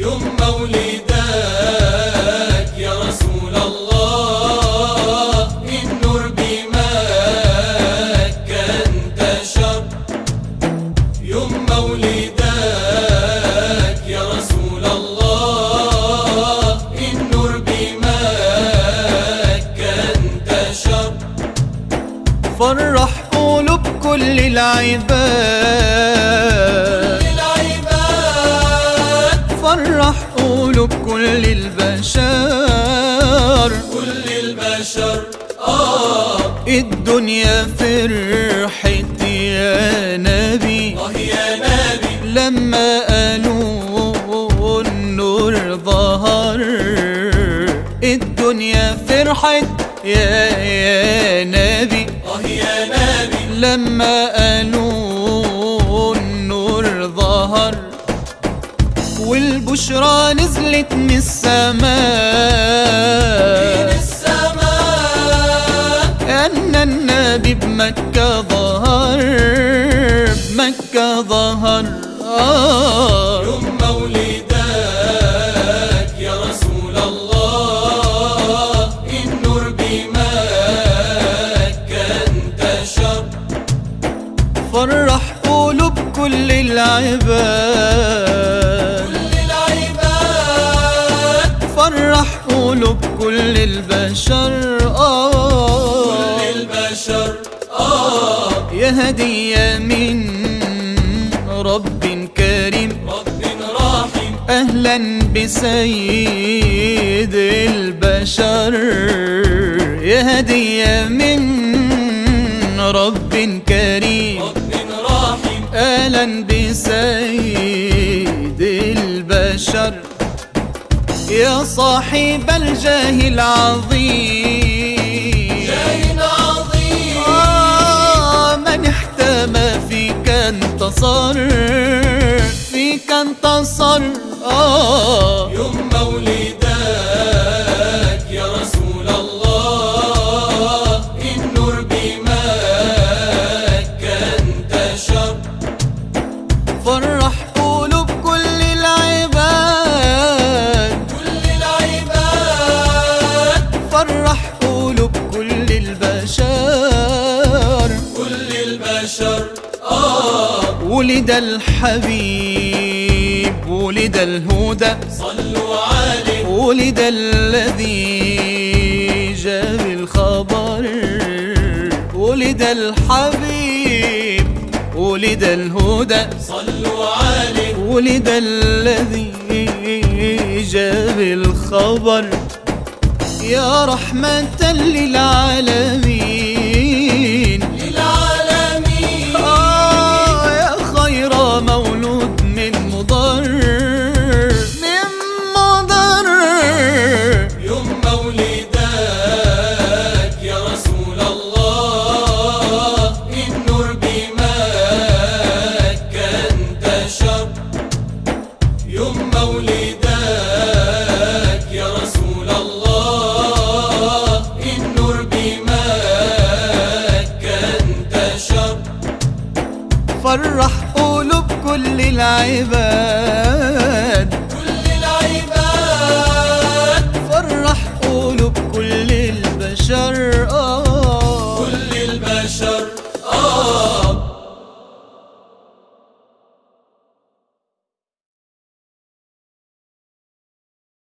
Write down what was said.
يوم مولدك يا رسول الله النور بمكة انتشر يوم مولدك يا رسول الله النور بمكة انتشر فرح قلوب كل العباد للعباد فرح قلوب كل البشر كل البشر آه الدنيا فرحت يا نبي آه يا نبي لما قالوا النور ظهر الدنيا فرحت يا يا نبي آه يا نبي لما قالوا النور ظهر والبشرى نزلت من من السماء السماء أن النبي بمكة ظهر بمكة ظهر آه يوم مولدك يا رسول الله النور بمكة انتشر فرح قلوب كل العباد كل العباد فرح قلوب كل البشر آه كل البشر آه يا هدية من رب كريم رب راحم أهلا بسيد البشر يا هدية من رب كريم رب راحم أهلا بسيد البشر يا صاحب الجاه العظيم شاهد عظيم آه من احتمى فيك انتصر فيك انتصر آه يوم مولدك يا رسول الله النور بمكة انتشر فرح قلوب كل العباد كل العباد فرح قلوب كل البشر كل البشر آه ولد الحبيب ولد الهدى صلوا عليه ولد الذي جاب الخبر ولد الحبيب ولد الهدى صلوا عليه ولد الذي جاب الخبر يا رحمة للعالمين للعالمين آه يا خير مولود من مضر من مضر يوم مولدك يا رسول الله النور بمكة انتشر يوم مولدك يا رسول الله النور بمكة انتشر فرح قلوب كل العباد كل العباد فرح قلوب كل البشر آه